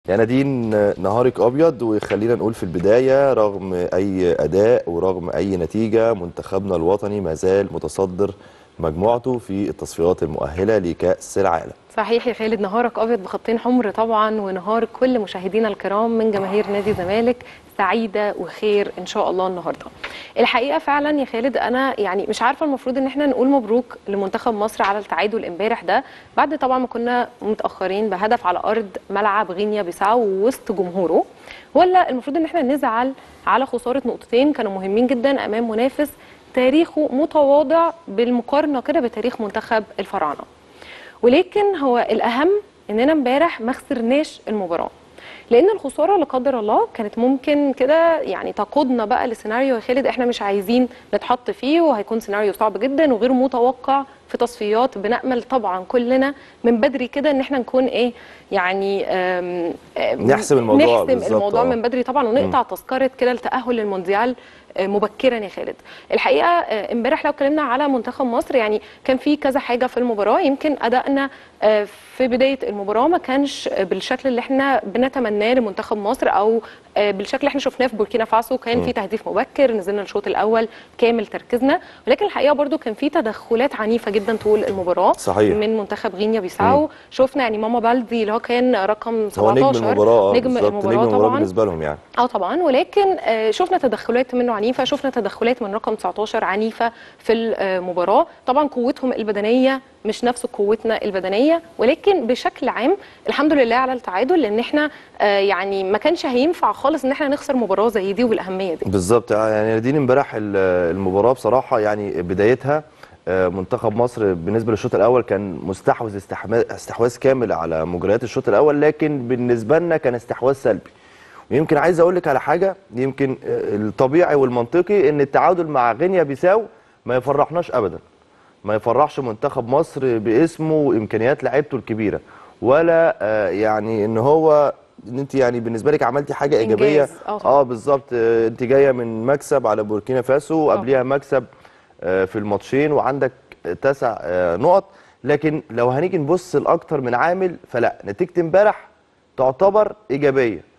يا نادين نهارك ابيض وخلينا نقول في البدايه رغم اي اداء ورغم اي نتيجه منتخبنا الوطني ما زال متصدر مجموعته في التصفيات المؤهله لكاس العالم صحيح يا خالد نهارك ابيض بخطين حمر طبعا ونهار كل مشاهدينا الكرام من جماهير نادي الزمالك سعيده وخير ان شاء الله النهارده. الحقيقه فعلا يا خالد انا يعني مش عارفه المفروض ان احنا نقول مبروك لمنتخب مصر على التعادل امبارح ده بعد طبعا ما كنا متاخرين بهدف على ارض ملعب غينيا بيساو وسط جمهوره ولا المفروض ان احنا نزعل على خساره نقطتين كانوا مهمين جدا امام منافس تاريخه متواضع بالمقارنه كده بتاريخ منتخب الفراعنه. ولكن هو الاهم اننا امبارح ما خسرناش المباراه لان الخساره لا قدر الله كانت ممكن كده يعني تقودنا بقى لسيناريو يا خالد احنا مش عايزين نتحط فيه وهيكون سيناريو صعب جدا وغير متوقع في تصفيات بنامل طبعا كلنا من بدري كده ان احنا نكون ايه يعني آم آم نحسم الموضوع نحسم بالظبط، الموضوع آه. من بدري طبعا ونقطع تذكره كده التاهل للمونديال آه، مبكرا يا خالد الحقيقه آه، امبارح لو اتكلمنا على منتخب مصر يعني كان في كذا حاجه في المباراه يمكن ادائنا آه، في بدايه المباراه ما كانش آه، بالشكل اللي احنا بنتمناه لمنتخب مصر او آه، بالشكل اللي احنا شفناه في بوركينا فاسو كان في تهديف مبكر نزلنا الشوط الاول كامل تركيزنا ولكن الحقيقه برضو كان في تدخلات عنيفه جدا طول المباراه صحيح. من منتخب غينيا بيساو شفنا يعني ماما بالدي اللي هو كان رقم هو 17 نجم المباراه آه، نجم بالظبط، المباراه نجم المباراه طبعا بالنسبه لهم يعني اه طبعا ولكن آه، شفنا تدخلات منه عنيفه شفنا تدخلات من رقم 19 عنيفه في المباراه طبعا قوتهم البدنيه مش نفس قوتنا البدنيه ولكن بشكل عام الحمد لله على التعادل لان احنا آه، يعني ما كانش هينفع خالص ان احنا نخسر مباراه زي دي وبالاهميه دي بالظبط يعني نادين امبارح ال- المباراه بصراحه يعني بدايتها آه، منتخب مصر بالنسبه للشوط الاول كان مستحوذ استحما- استحواذ كامل على مجريات الشوط الاول لكن بالنسبه لنا كان استحواذ سلبي ويمكن عايز اقول لك على حاجه يمكن آه، الطبيعي والمنطقي ان التعادل مع غينيا بيساو ما يفرحناش ابدا ما يفرحش منتخب مصر باسمه وامكانيات لعيبته الكبيره ولا آه، يعني ان هو ان انت يعني بالنسبه لك عملتي حاجه ايجابيه إنجاز. آه طبعاً. اه بالظبط آه، انت جايه من مكسب على بوركينا فاسو وقبليها مكسب آه، في الماتشين وعندك تسع آه، نقط لكن لو هنيجي نبص لاكتر من عامل فلا نتيجه امبارح تعتبر ايجابيه